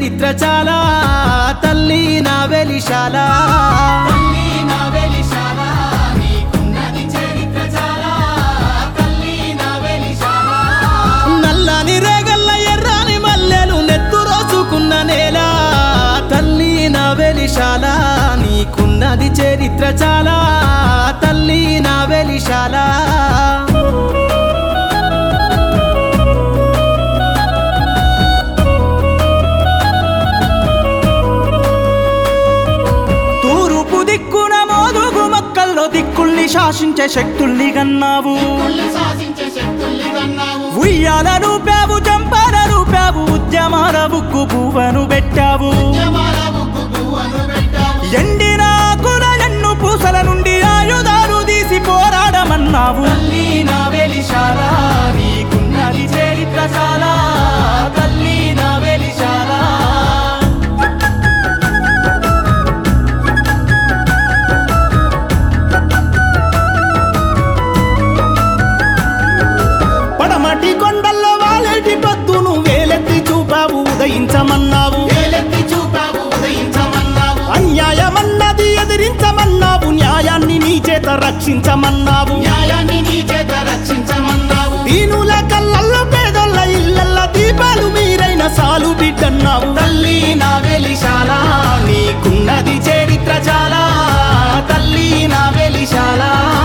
చరిత్ర చాలా తల్లి నా వెలిశాల తల్లి నా వెలిశాల నీకున్నది చరిత్ర చాలా తల్లి నా వెలిశాల నల్లని రేగల్ల ఎర్రని మల్లెలు నెత్తు రోసుకున్న నేల తల్లి నా వెలిశాల నీకున్నది చరిత్ర చాలా తల్లి నా వెలిశాల తూర్పు దిక్కున మోదుగు మొక్కల్లో దిక్కుల్ని శాసించే శక్తుల్ని కన్నావు తుల్లి శాసించే శక్తుల్ని కన్నావు ఉయ్యాల రూపావు చంపాల రూపావు ఉద్యమాల బుక్కు పువ్వను పెట్టావు జమాల బుక్కు పువ్వను పెట్టావు ఎండిన ఆకుల ఎన్ను పూసల నుండి ఆయుధాలు తీసి పోరాడమన్నావు తల్లి నా వెలిశాల నీకున్నది చరిత్ర చాలా తల్లి నా వెలిశాల పడమటి కొండల్లో వాలేటి పొద్దును వేలెత్తి చూపావు ఉదయించమన్నావు వేలెత్తి చూపావు ఉదయించమన్నావు అన్యాయమన్నది ఎదిరించమన్నావు న్యాయాన్ని నీ చేత రక్షించమన్నావు న్యాయాన్ని నీ చేత రక్షించమన్నావు దీనుల కళ్ళల్లో పేదోళ్ళ ఇళ్ళల్ల దీపాలు మీరైన సాలు బిడ్డన్నావు తల్లి నా వెలిశాల నీకున్నది చరిత్ర చాలా తల్లి నా వెలిశాల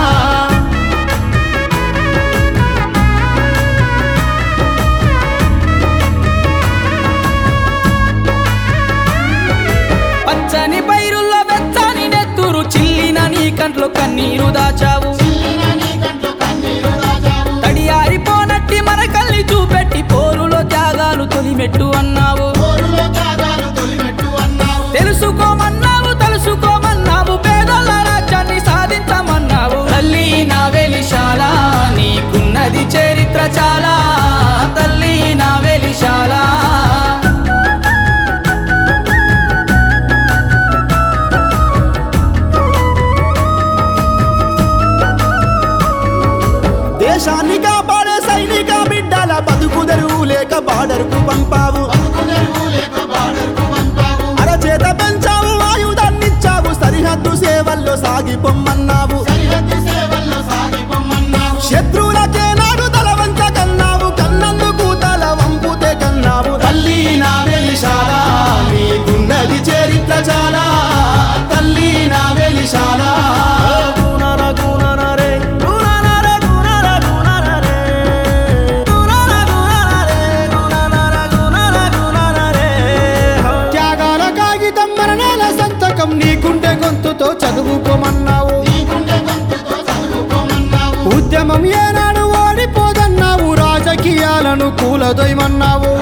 పచ్చని పైరుల్లో వెచ్చని నెత్తురు చిల్లిన నీ కంట్లో కన్నీరు దాచావు చిల్లిన నీ కంట్లో కన్నీరు దాచావు తడియారిపోనట్టి మరకల్ని చూపెట్టి పోరులో త్యాగాలు తొలిమెట్టు అన్నావు ఊరులో త్యాగాలు తొలిమెట్టు అన్నావు తెలుసుకోమన్నావు తెలుసుకోమన్నావు పేదల రాజ్యాన్ని సాధించమన్నావు తల్లి నా వెలిశాల నీకున్నది చరిత్ర చాలా తల్లి నా వెలిశాల దేశాన్ని కాపాడే సైనిక బిడ్డల బతుకు తెరువు లేక బార్డర్కు పంపావు బతుకుదెరువు లేక బార్డర్కు పంపావు అరచేత పెంచావు ఆయుధాన్నిచ్చావు సరిహద్దు సేవల్లో సాగిపొమ్మన్నావు సరిహద్దు సేవల్లో సాగిపొమ్మన్నావు శత్రువులకే నాడు తల వంచ కన్నావు కన్నందుకు తల వంపుతే కన్నావు తల్లి నా వెలిశాల నీకున్నది చరిత్ర చాలా తల్లి నా వెలిశాల త్యాగాల కాగితం మరణాల సంతకం నీకుంటే గొంతుతో చదువుకోమన్నావు నీ గుండె గొంతుతో చదువుకోమన్నావు ఉద్యమం ఏనాడు ఓడిపోదన్నావు రాజకీయాలను కూలదొయమన్నావు